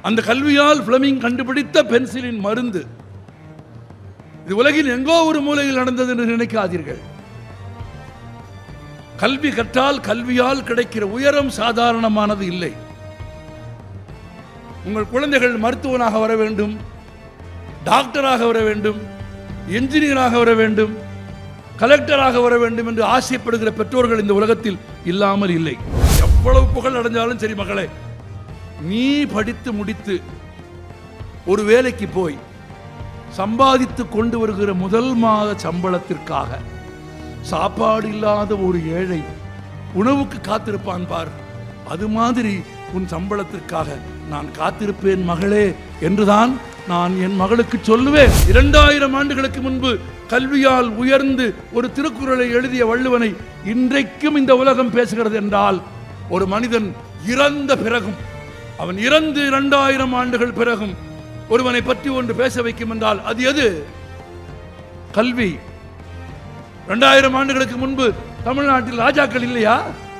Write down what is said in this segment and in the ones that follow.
அந்த கல்வியால் பிளமிங் கண்டுபிடித்த பென்சிலின் மருந்து இது உலகில் எங்கோ ஒரு மூலையில் நடந்தது என்று நினைக்காதீர்கள் கல்வி கற்றால் கல்வியால் கிடைக்கிற உயரம் சாதாரணமானது இல்லை உங்கள் குழந்தைகள் மருத்துவனாக வர வேண்டும் டாக்டராக வர வேண்டும் என்ஜினியராக வர வேண்டும் கலெக்டராக வர வேண்டும் என்று ஆசைப்படுகிற பெற்றோர்கள் இந்த உலகத்தில் இல்லாமல் இல்லை எவ்வளவு புகழ் அடைஞ்சாலும் சரி மகளே நீ படித்து முடித்து ஒரு வேலைக்கு போய் சம்பாதித்து கொண்டு வருகிற முதல் மாத சம்பளத்திற்காக சாப்பாடு இல்லாத ஒரு ஏழை உணவுக்கு காத்திருப்பான் பார் அது மாதிரி உன் சம்பளத்திற்காக நான் காத்திருப்பேன் மகளே என்றுதான் நான் என் மகளுக்கு சொல்லுவேன் இரண்டாயிரம் ஆண்டுகளுக்கு முன்பு கல்வியால் உயர்ந்து ஒரு திருக்குறளை எழுதிய வள்ளுவனை இன்றைக்கும் இந்த உலகம் பேசுகிறது என்றால் ஒரு மனிதன் இறந்த பிறகும் அவன் இறந்து இரண்டாயிரம் ஆண்டுகள் பிறகும் ஒருவனை பற்றி ஒன்று பேச வைக்கும் என்றால் அது எது கல்வி இரண்டாயிரம் ஆண்டுகளுக்கு முன்பு தமிழ்நாட்டில் ராஜாக்கள் இல்லையா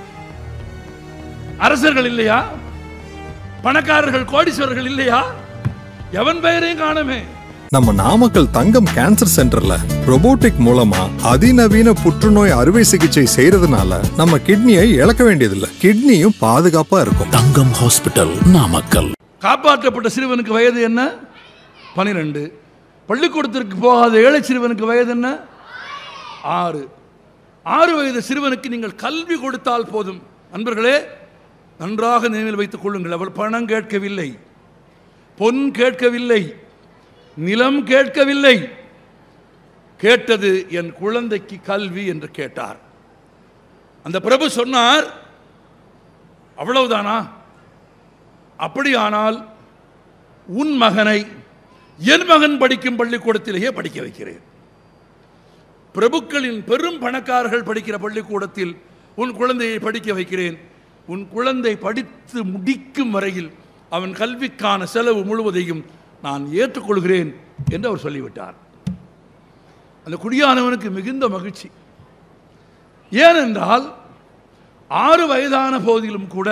அரசர்கள் இல்லையா பணக்காரர்கள் கோடீஸ்வரர்கள் இல்லையா எவன் பெயரையும் காணுமே நம்ம நாமக்கல் தங்கம் கேன்சர் சென்டர்ல robotic மூலமா அதிநவீன புற்றுநோய் அறுவை சிகிச்சை செய்யறதுனால நம்ம கிட்னியை இழக்க வேண்டியதில்லை கிட்னியும் பாதுகாப்பா இருக்கும் தங்கம் ஹாஸ்பிட்டல் நாமக்கல் காப்பாற்றப்பட்ட சிறுவனுக்கு வயது என்ன பனிரெண்டு பள்ளிக்கூடத்திற்கு போகாத ஏழை சிறுவனுக்கு வயது என்ன ஆறு ஆறு வயது சிறுவனுக்கு நீங்கள் கல்வி கொடுத்தால் போதும் நண்பர்களே நன்றாக நினைவில் வைத்துக் கொள்ளுங்கள் அவர் பணம் கேட்கவில்லை பொன் கேட்கவில்லை நிலம் கேட்கவில்லை கேட்டது என் குழந்தைக்கு கல்வி என்று கேட்டார் அந்த பிரபு சொன்னார் அவ்வளவுதானா அப்படியானால் உன் மகனை என் மகன் படிக்கும் பள்ளிக்கூடத்திலேயே படிக்க வைக்கிறேன் பிரபுக்களின் பெரும் பணக்காரர்கள் படிக்கிற பள்ளிக்கூடத்தில் உன் குழந்தையை படிக்க வைக்கிறேன் உன் குழந்தை படித்து முடிக்கும் வரையில் அவன் கல்விக்கான செலவு முழுவதையும் நான் ஏற்றுக்கொள்கிறேன் என்று அவர் சொல்லிவிட்டார் அந்த குடியானவனுக்கு மிகுந்த மகிழ்ச்சி ஏனென்றால் ஆறு வயதான போதிலும் கூட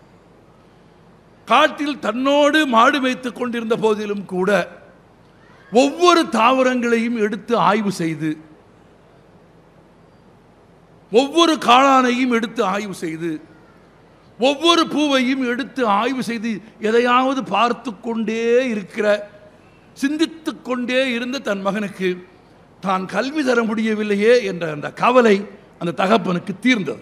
காட்டில் தன்னோடு மாடு மேய்த்துக் கொண்டிருந்த போதிலும் கூட ஒவ்வொரு தாவரங்களையும் எடுத்து ஆய்வு செய்து ஒவ்வொரு காளானையும் எடுத்து ஆய்வு செய்து ஒவ்வொரு பூவையும் எடுத்து ஆய்வு செய்து எதையாவது பார்த்து கொண்டே இருக்கிற சிந்தித்து கொண்டே இருந்த தன் மகனுக்கு தான் கல்வி தர முடியவில்லையே என்ற அந்த கவலை அந்த தகப்பனுக்கு தீர்ந்தது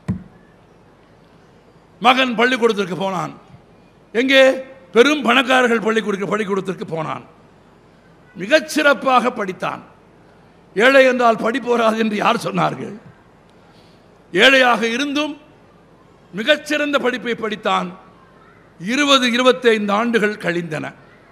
மகன் பள்ளிக்கூடத்திற்கு போனான் எங்கே பெரும் பணக்காரர்கள் பள்ளிக்கூட பள்ளிக்கூடத்திற்கு போனான் மிகச் சிறப்பாக படித்தான் ஏழை என்றால் படிப்பு வராது என்று யார் சொன்னார்கள் ஏழையாக இருந்தும் மிகச்சிறந்த படிப்பை படித்தான் இருபது இருபத்தைந்து ஆண்டுகள் கழிந்தன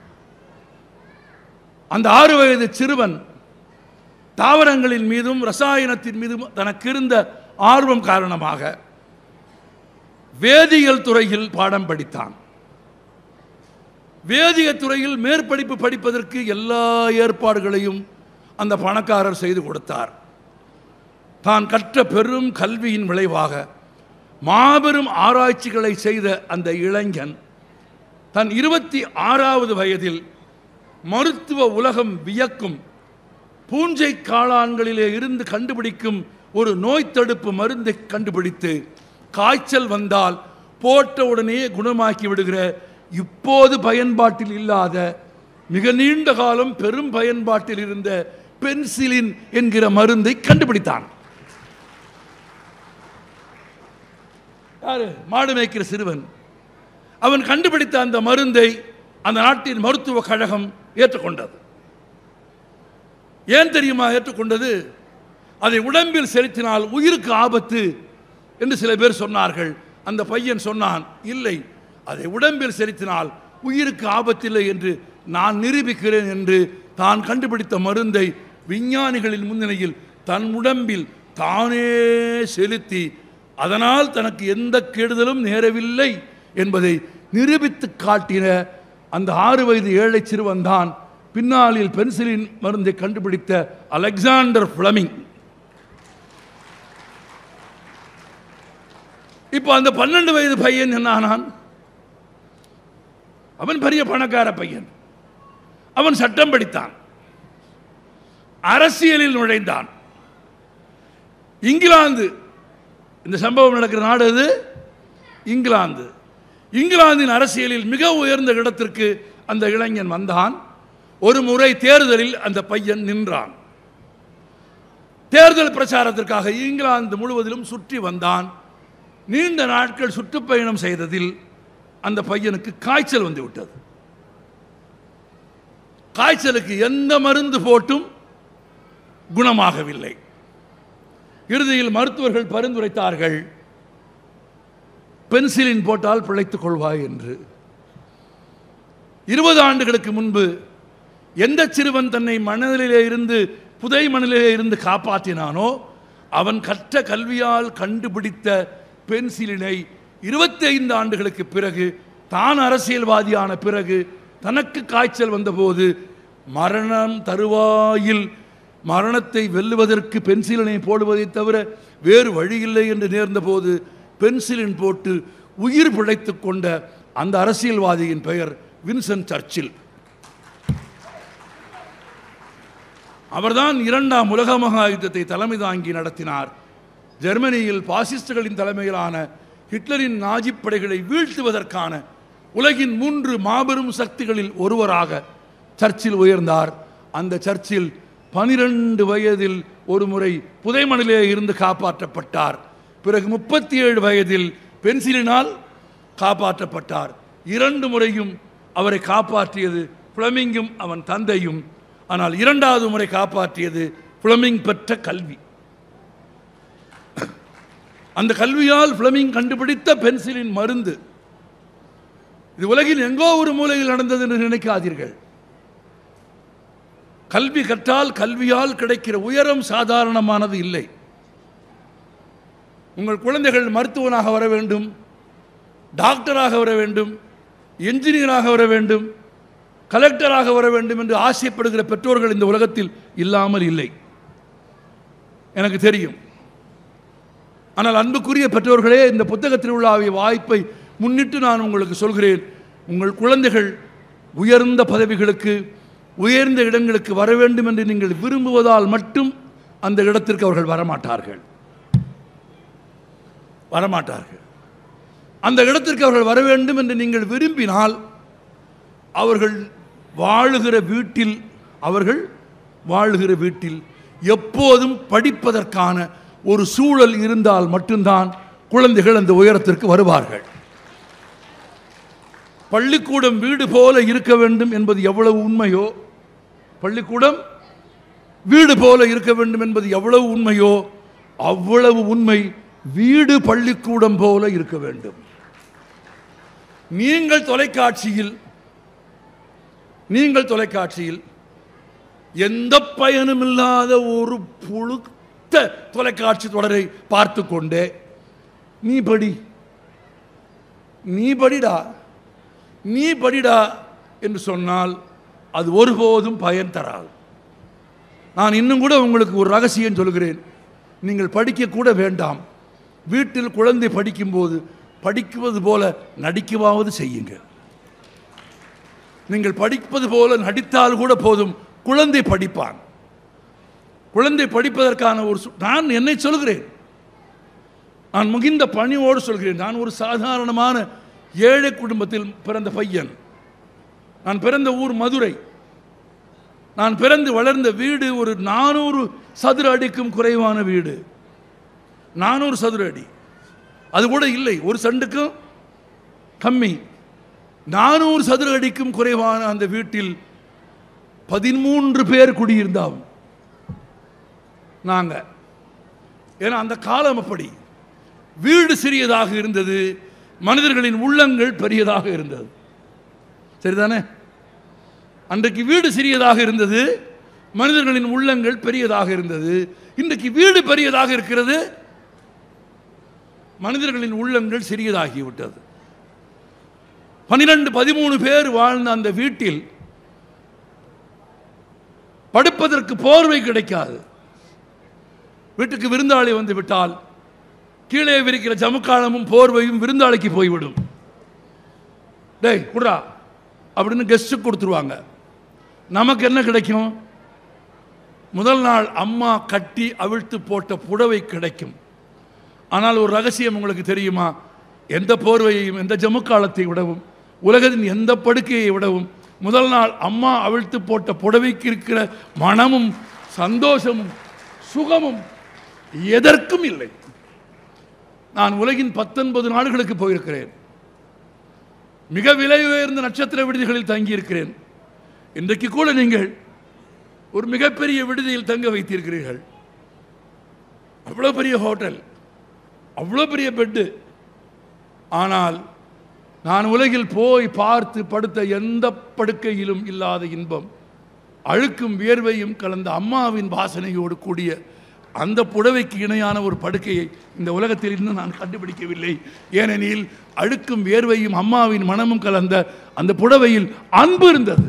அந்த ஆறு வயது சிறுவன் தாவரங்களின் மீதும் ரசாயனத்தின் மீதும் தனக்கு இருந்த ஆர்வம் காரணமாக வேதியியல் துறையில் பாடம் படித்தான் வேதிய துறையில் மேற்படிப்பு படிப்பதற்கு எல்லா ஏற்பாடுகளையும் அந்த பணக்காரர் செய்து கொடுத்தார் தான் கற்ற பெரும் கல்வியின் விளைவாக மாபெரும் ஆராய்ச்சிகளை செய்த அந்த இளைஞன் தன் இருபத்தி ஆறாவது வயதில் மருத்துவ உலகம் வியக்கும் பூஞ்சை காளான்களிலே இருந்து கண்டுபிடிக்கும் ஒரு நோய் தடுப்பு மருந்தை கண்டுபிடித்து காய்ச்சல் வந்தால் போட்ட உடனே குணமாக்கி விடுகிற இப்போது பயன்பாட்டில் இல்லாத மிக நீண்ட காலம் பெரும் பயன்பாட்டில் இருந்த பென்சிலின் என்கிற மருந்தை கண்டுபிடித்தான் யாரு மாடு மேய்க்கிற சிறுவன் அவன் கண்டுபிடித்த அந்த மருந்தை அந்த நாட்டின் மருத்துவ கழகம் ஏற்றுக்கொண்டது ஏன் தெரியுமா ஏற்றுக்கொண்டது அதை உடம்பில் செலுத்தினால் உயிருக்கு ஆபத்து என்று சில பேர் சொன்னார்கள் அந்த பையன் சொன்னான் இல்லை அதை உடம்பில் செலுத்தினால் உயிருக்கு ஆபத்தில்லை என்று நான் நிரூபிக்கிறேன் என்று தான் கண்டுபிடித்த மருந்தை விஞ்ஞானிகளின் முன்னிலையில் தன் உடம்பில் தானே செலுத்தி அதனால் தனக்கு எந்த கெடுதலும் நேரவில்லை என்பதை நிரூபித்து காட்டின அந்த ஆறு வயது ஏழை சிறுவன் தான் பின்னாளில் பென்சிலின் மருந்தை கண்டுபிடித்த அலெக்சாண்டர் ஃப்ளமிங் இப்போ அந்த பன்னெண்டு வயது பையன் என்ன ஆனான் அவன் பெரிய பணக்கார பையன் அவன் சட்டம் படித்தான் அரசியலில் நுழைந்தான் இங்கிலாந்து இந்த சம்பவம் நடக்கிற நாடு அது இங்கிலாந்து இங்கிலாந்தின் அரசியலில் மிக உயர்ந்த இடத்திற்கு அந்த இளைஞன் வந்தான் ஒரு முறை தேர்தலில் அந்த பையன் நின்றான் தேர்தல் பிரச்சாரத்திற்காக இங்கிலாந்து முழுவதிலும் சுற்றி வந்தான் நீண்ட நாட்கள் சுற்றுப்பயணம் செய்ததில் அந்த பையனுக்கு காய்ச்சல் வந்து விட்டது காய்ச்சலுக்கு எந்த மருந்து போட்டும் குணமாகவில்லை இறுதியில் மருத்துவர்கள் பரிந்துரைத்தார்கள் பென்சிலின் போட்டால் பிழைத்துக் கொள்வாய் என்று இருபது ஆண்டுகளுக்கு முன்பு எந்த சிறுவன் தன்னை மணலிலே இருந்து புதை மணலிலே இருந்து காப்பாற்றினானோ அவன் கற்ற கல்வியால் கண்டுபிடித்த பென்சிலினை இருபத்தி ஐந்து ஆண்டுகளுக்கு பிறகு தான் அரசியல்வாதியான பிறகு தனக்கு காய்ச்சல் வந்தபோது மரணம் தருவாயில் மரணத்தை வெல்லுவதற்கு பென்சிலினை போடுவதை தவிர வேறு வழியில்லை என்று நேர்ந்தபோது பென்சிலின் போட்டு உயிர் பிழைத்துக் கொண்ட அந்த அரசியல்வாதியின் பெயர் வின்சென்ட் சர்ச்சில் அவர்தான் இரண்டாம் உலக மகா யுத்தத்தை தலைமை தாங்கி நடத்தினார் ஜெர்மனியில் பாசிஸ்டுகளின் தலைமையிலான ஹிட்லரின் நாஜிப் படைகளை வீழ்த்துவதற்கான உலகின் மூன்று மாபெரும் சக்திகளில் ஒருவராக சர்ச்சில் உயர்ந்தார் அந்த சர்ச்சில் பனிரெண்டு வயதில் ஒரு முறை புதைமணிலே இருந்து காப்பாற்றப்பட்டார் பிறகு முப்பத்தி ஏழு வயதில் பென்சிலினால் காப்பாற்றப்பட்டார் இரண்டு முறையும் அவரை காப்பாற்றியது பிளமிங்கும் அவன் தந்தையும் ஆனால் இரண்டாவது முறை காப்பாற்றியது பிளமிங் பெற்ற கல்வி அந்த கல்வியால் பிளமிங் கண்டுபிடித்த பென்சிலின் மருந்து இது உலகில் எங்கோ ஒரு மூலையில் நடந்தது என்று நினைக்காதீர்கள் கல்வி கற்றால் கல்வியால் கிடைக்கிற உயரம் சாதாரணமானது இல்லை உங்கள் குழந்தைகள் மருத்துவனாக வர வேண்டும் டாக்டராக வர வேண்டும் என்ஜினியராக வர வேண்டும் கலெக்டராக வர வேண்டும் என்று ஆசைப்படுகிற பெற்றோர்கள் இந்த உலகத்தில் இல்லாமல் இல்லை எனக்கு தெரியும் ஆனால் அன்புக்குரிய பெற்றோர்களே இந்த புத்தக திருவிழாவை வாய்ப்பை முன்னிட்டு நான் உங்களுக்கு சொல்கிறேன் உங்கள் குழந்தைகள் உயர்ந்த பதவிகளுக்கு உயர்ந்த இடங்களுக்கு வர வேண்டும் என்று நீங்கள் விரும்புவதால் மட்டும் அந்த இடத்திற்கு அவர்கள் வரமாட்டார்கள் வரமாட்டார்கள் அந்த இடத்திற்கு அவர்கள் வர வேண்டும் என்று நீங்கள் விரும்பினால் அவர்கள் வாழுகிற வீட்டில் அவர்கள் வாழுகிற வீட்டில் எப்போதும் படிப்பதற்கான ஒரு சூழல் இருந்தால் மட்டும்தான் குழந்தைகள் அந்த உயரத்திற்கு வருவார்கள் பள்ளிக்கூடம் வீடு போல இருக்க வேண்டும் என்பது எவ்வளவு உண்மையோ பள்ளிக்கூடம் வீடு போல இருக்க வேண்டும் என்பது எவ்வளவு உண்மையோ அவ்வளவு உண்மை வீடு பள்ளிக்கூடம் போல இருக்க வேண்டும் நீங்கள் தொலைக்காட்சியில் நீங்கள் தொலைக்காட்சியில் எந்த பயனும் இல்லாத ஒரு புழுத்த தொலைக்காட்சி தொடரை பார்த்து கொண்டே நீ படி நீ படிடா நீ படிடா என்று சொன்னால் அது ஒருபோதும் பயன் தராது நான் இன்னும் கூட உங்களுக்கு ஒரு ரகசியம் சொல்கிறேன் நீங்கள் படிக்க கூட வேண்டாம் வீட்டில் குழந்தை படிக்கும்போது படிக்குவது போல நடிக்கவாவது செய்யுங்க நீங்கள் படிப்பது போல நடித்தால் கூட போதும் குழந்தை படிப்பான் குழந்தை படிப்பதற்கான ஒரு சு- நான் என்னை சொல்கிறேன் நான் முகிந்த பணிவோடு சொல்கிறேன் நான் ஒரு சாதாரணமான ஏழை குடும்பத்தில் பிறந்த பையன் நான் பிறந்த ஊர் மதுரை நான் பிறந்து வளர்ந்த வீடு ஒரு நானூறு சதுர அடிக்கும் குறைவான வீடு நானூறு சதுர அடி அது கூட இல்லை ஒரு சென்ட்டுக்கும் கம்மி நானூறு சதுர அடிக்கும் குறைவான அந்த வீட்டில் பதிமூன்று பேர் குடியிருந்தாம் நாங்க ஏன்னா அந்த காலம் அப்படி வீடு சிறியதாக இருந்தது மனிதர்களின் உள்ளங்கள் பெரியதாக இருந்தது சரிதானே அன்றைக்கு வீடு சிறியதாக இருந்தது மனிதர்களின் உள்ளங்கள் பெரியதாக இருந்தது இன்றைக்கு வீடு பெரியதாக இருக்கிறது மனிதர்களின் உள்ளங்கள் சிறியதாகிவிட்டது பனிரெண்டு பதிமூணு பேர் வாழ்ந்த அந்த வீட்டில் படுப்பதற்கு போர்வை கிடைக்காது வீட்டுக்கு விருந்தாளி வந்து விட்டால் கீழே விரிக்கிற ஜமுக்காலமும் போர்வையும் விருந்தாளிக்கு போய்விடும் டேய் குட்ரா அப்படின்னு கெஸ்ட்டு கொடுத்துருவாங்க நமக்கு என்ன கிடைக்கும் முதல் நாள் அம்மா கட்டி அவிழ்த்து போட்ட புடவை கிடைக்கும் ஆனால் ஒரு ரகசியம் உங்களுக்கு தெரியுமா எந்த போர்வையையும் எந்த ஜமுக்காலத்தை விடவும் உலகத்தின் எந்த படுக்கையை விடவும் முதல் நாள் அம்மா அவிழ்த்து போட்ட புடவைக்கு இருக்கிற மனமும் சந்தோஷமும் சுகமும் எதற்கும் இல்லை நான் உலகின் பத்தொன்பது நாடுகளுக்கு போயிருக்கிறேன் மிக விலை உயர்ந்த நட்சத்திர விடுதிகளில் தங்கியிருக்கிறேன் இன்றைக்கு கூட நீங்கள் ஒரு மிகப்பெரிய விடுதியில் தங்க வைத்திருக்கிறீர்கள் அவ்வளோ பெரிய ஹோட்டல் அவ்வளோ பெரிய பெட்டு ஆனால் நான் உலகில் போய் பார்த்து படுத்த எந்த படுக்கையிலும் இல்லாத இன்பம் அழுக்கும் வியர்வையும் கலந்த அம்மாவின் வாசனையோடு கூடிய அந்த புடவைக்கு இணையான ஒரு படுக்கையை இந்த உலகத்தில் இன்னும் நான் கண்டுபிடிக்கவில்லை ஏனெனில் அழுக்கும் வியர்வையும் அம்மாவின் மனமும் கலந்த அந்த புடவையில் அன்பு இருந்தது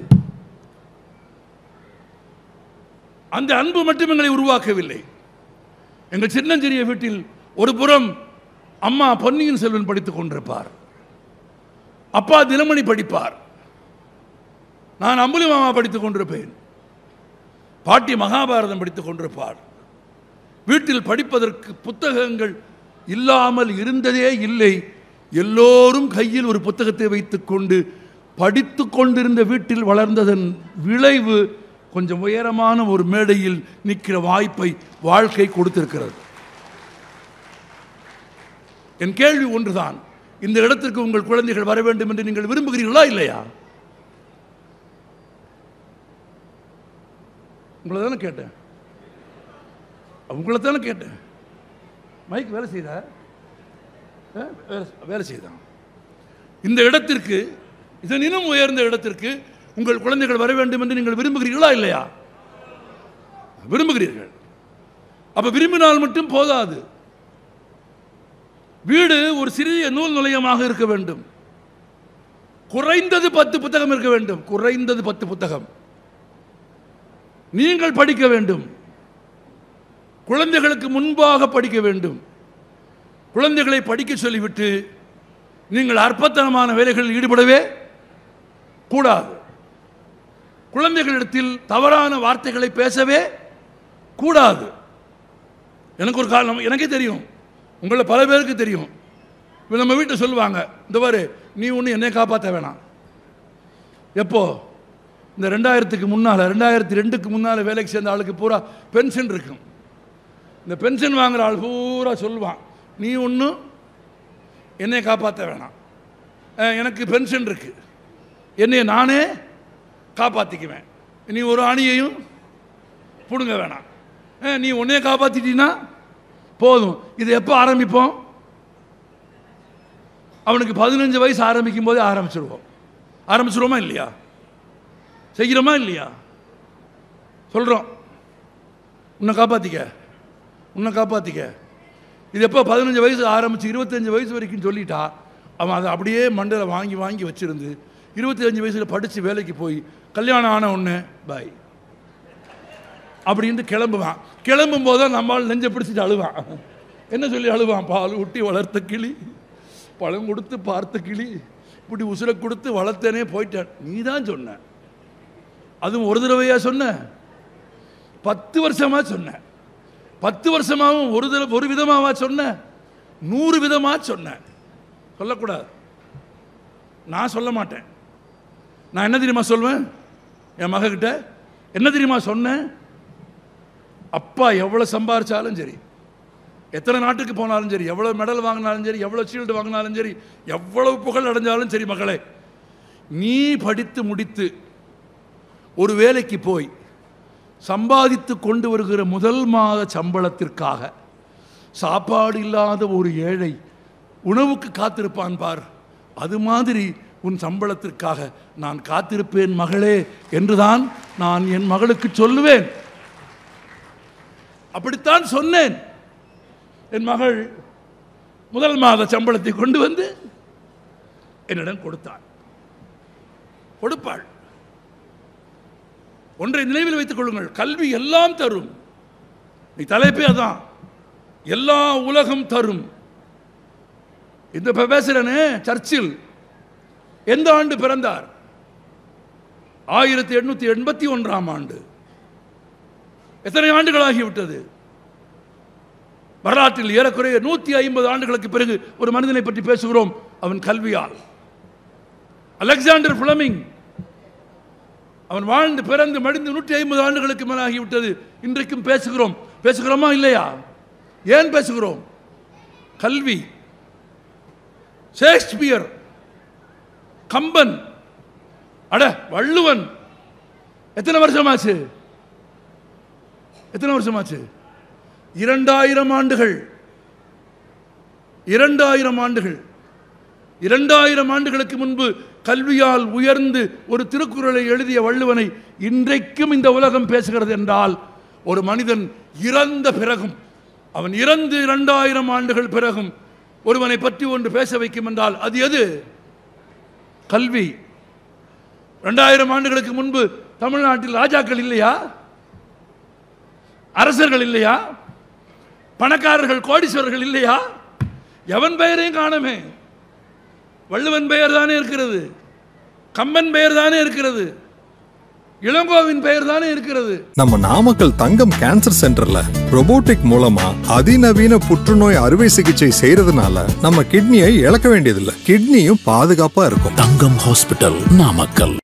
அந்த அன்பு மட்டும் எங்களை உருவாக்கவில்லை எங்கள் சின்னஞ்சிறிய வீட்டில் ஒரு புறம் அம்மா பொன்னியின் செல்வன் படித்துக் கொண்டிருப்பார் அப்பா தினமணி படிப்பார் நான் அம்புலி மாமா படித்துக் கொண்டிருப்பேன் பாட்டி மகாபாரதம் படித்துக் கொண்டிருப்பார் வீட்டில் படிப்பதற்கு புத்தகங்கள் இல்லாமல் இருந்ததே இல்லை எல்லோரும் கையில் ஒரு புத்தகத்தை வைத்துக்கொண்டு படித்து கொண்டிருந்த வீட்டில் வளர்ந்ததன் விளைவு கொஞ்சம் உயரமான ஒரு மேடையில் நிற்கிற வாய்ப்பை வாழ்க்கை கொடுத்திருக்கிறது என் கேள்வி ஒன்றுதான் இந்த இடத்திற்கு உங்கள் குழந்தைகள் வர வேண்டும் என்று நீங்கள் விரும்புகிறீர்களா இல்லையா உங்களை தானே கேட்டேன் உங்களை தானே கேட்டேன் மைக் வேலை செய்தா ஆ? வேலை- வேலை செய்தான் இந்த இடத்திற்கு இதன் இன்னும் உயர்ந்த இடத்திற்கு உங்கள் குழந்தைகள் வர வேண்டும் என்று நீங்கள் விரும்புகிறீர்களா இல்லையா விரும்புகிறீர்கள் அப்ப விரும்பினால் மட்டும் போதாது வீடு ஒரு சிறிய நூல் நிலையமாக இருக்க வேண்டும் குறைந்தது பத்து புத்தகம் இருக்க வேண்டும் குறைந்தது பத்து புத்தகம் நீங்கள் படிக்க வேண்டும் குழந்தைகளுக்கு முன்பாக படிக்க வேண்டும் குழந்தைகளை படிக்க சொல்லிவிட்டு நீங்கள் அற்பத்தனமான வேலைகளில் ஈடுபடவே கூடாது குழந்தைகளிடத்தில் தவறான வார்த்தைகளை பேசவே கூடாது எனக்கு ஒரு காரணம் எனக்கே தெரியும் உங்களை பல பேருக்கு தெரியும் இப்போ நம்ம வீட்டை சொல்லுவாங்க இந்த பாரு நீ ஒன்று என்னை காப்பாற்ற வேணாம் எப்போ இந்த ரெண்டாயிரத்துக்கு முன்னால் ரெண்டாயிரத்தி ரெண்டுக்கு முன்னால் வேலைக்கு சேர்ந்த ஆளுக்கு பூரா பென்ஷன் இருக்கும் இந்த பென்ஷன் வாங்குற ஆள் பூரா சொல்லுவான் நீ ஒன்றும் என்னை காப்பாற்ற வேணாம் அஹ், எனக்கு பென்ஷன் இருக்கு என்னைய நானே காப்பாற்றிக்குவேன் நீ ஒரு அணியையும் பிடுங்க வேணாம் அஹ், நீ உன்னைய காப்பாற்றிட்டீன்னா போதும் இது எப்போ ஆரம்பிப்போம் அவனுக்கு பதினஞ்சு வயசு ஆரம்பிக்கும் போதே ஆரம்பிச்சிருவோம் ஆரம்பிச்சிருவோமா இல்லையா செய்கிறோமா இல்லையா சொல்கிறோம் உன்னை காப்பாற்றிக்க உன்னை காப்பாற்றிக்க இது எப்போ பதினஞ்சு வயசு ஆரம்பித்து இருபத்தஞ்சு வயசு வரைக்கும் சொல்லிட்டா அவன் அதை அப்படியே மண்டல வாங்கி வாங்கி வச்சிருந்து இருபத்தஞ்சு வயசில் படித்து வேலைக்கு போய் கல்யாணம் ஆன உடனே பாய் அப்படின்ட்டு கிளம்புவான் கிளம்பும் போது தான் நம்மால் நெஞ்சை பிடிச்சிட்டு அழுவான் என்ன சொல்லி அழுவான் பால் ஊட்டி வளர்த்த கிளி பழம் கொடுத்து பார்த்த கிளி இப்படி உசுரை கொடுத்து வளர்த்தேனே போயிட்டேன் நீ தான் சொன்ன அதுவும் ஒரு தடவையா சொன்ன பத்து வருஷமா சொன்ன பத்து வருஷமாவும் ஒரு தடவை ஒரு விதமாவா சொன்ன நூறு விதமா சொன்ன சொல்லக்கூடாது நான் சொல்ல மாட்டேன் நான் என்ன தெரியுமா சொல்வேன் என் மகக்கிட்ட என்ன தெரியுமா சொன்னேன் அப்பா எவ்வளோ சம்பாரிச்சாலும் சரி எத்தனை நாட்டுக்கு போனாலும் சரி எவ்வளோ மெடல் வாங்கினாலும் சரி எவ்வளோ ஷீல்டு வாங்கினாலும் சரி எவ்வளவு புகழ் அடைஞ்சாலும் சரி மகளே நீ படித்து முடித்து ஒரு வேலைக்கு போய் சம்பாதித்து கொண்டு வருகிற முதல் மாத சம்பளத்திற்காக சாப்பாடு இல்லாத ஒரு ஏழை உணவுக்கு காத்திருப்பான் பார் அது மாதிரி உன் சம்பளத்திற்காக நான் காத்திருப்பேன் மகளே என்றுதான் நான் என் மகளுக்கு சொல்லுவேன் அப்படித்தான் சொன்னேன் என் மகள் முதல் மாத சம்பளத்தை கொண்டு வந்து என்னிடம் கொடுத்தாள் கொடுப்பாள் ஒன்றை நினைவில் வைத்துக் கொள்ளுங்கள் கல்வி எல்லாம் தரும் நீ தலைப்பே அதான் எல்லா உலகம் தரும் இந்த இப்ப பேசுறேனே சர்ச்சில் எந்த ஆண்டு பிறந்தார் ஆயிரத்தி எண்ணூற்றி எண்பத்தி ஒன்றாம் ஆண்டு எத்தனை ஆண்டுகள் ஆகிவிட்டது வரலாற்றில் ஏறக்குறைய நூற்றி ஐம்பது ஆண்டுகளுக்கு பிறகு ஒரு மனிதனை பற்றி பேசுகிறோம் அவன் கல்வியால் அலெக்சாண்டர் பிளமிங் அவன் வாழ்ந்து பிறந்து மடிந்து நூற்றி ஐம்பது ஆண்டுகளுக்கு மேல் ஆகிவிட்டது இன்றைக்கும் பேசுகிறோம் பேசுகிறோமா இல்லையா ஏன் பேசுகிறோம் கல்வி ஷேக்ஸ்பியர் கம்பன் அட வள்ளுவன் எத்தனை வருஷமாச்சு எத்தனை வருஷமாச்சு இரண்டாயிரம் ஆண்டுகள் இரண்டாயிரம் ஆண்டுகள் இரண்டாயிரம் ஆண்டுகளுக்கு முன்பு கல்வியால் உயர்ந்து ஒரு திருக்குறளை எழுதிய வள்ளுவனை இன்றைக்கும் இந்த உலகம் பேசுகிறது என்றால் ஒரு மனிதன் இறந்த பிறகும் அவன் இறந்து இரண்டாயிரம் ஆண்டுகள் பிறகும் ஒருவனை பற்றி ஒன்று பேச வைக்கும் என்றால் அது எது கல்வி ரெண்டாயிரம் ஆண்டுகளுக்கு முன்பு தமிழ்நாட்டில் ராஜாக்கள் இல்லையா அரசர்கள் இல்லையா பணக்காரர்கள் கோடீஸ்வரர்கள் இல்லையா எவன் பெயரையும் காணமே வள்ளுவன் பெயர் தானே இருக்கிறது கம்பன் பெயர் தானே இருக்கிறது இளங்கோவின் பெயர் தானே இருக்கிறது நம்ம நாமக்கல் தங்கம் கேன்சர் சென்டர்ல robotic மூலமா அதிநவீன புற்றுநோய் அறுவை சிகிச்சை செய்யறதுனால நம்ம கிட்னியை இழக்க வேண்டியதில்லை கிட்னியும் பாதுகாப்பா இருக்கும் தங்கம் ஹாஸ்பிட்டல் நாமக்கல்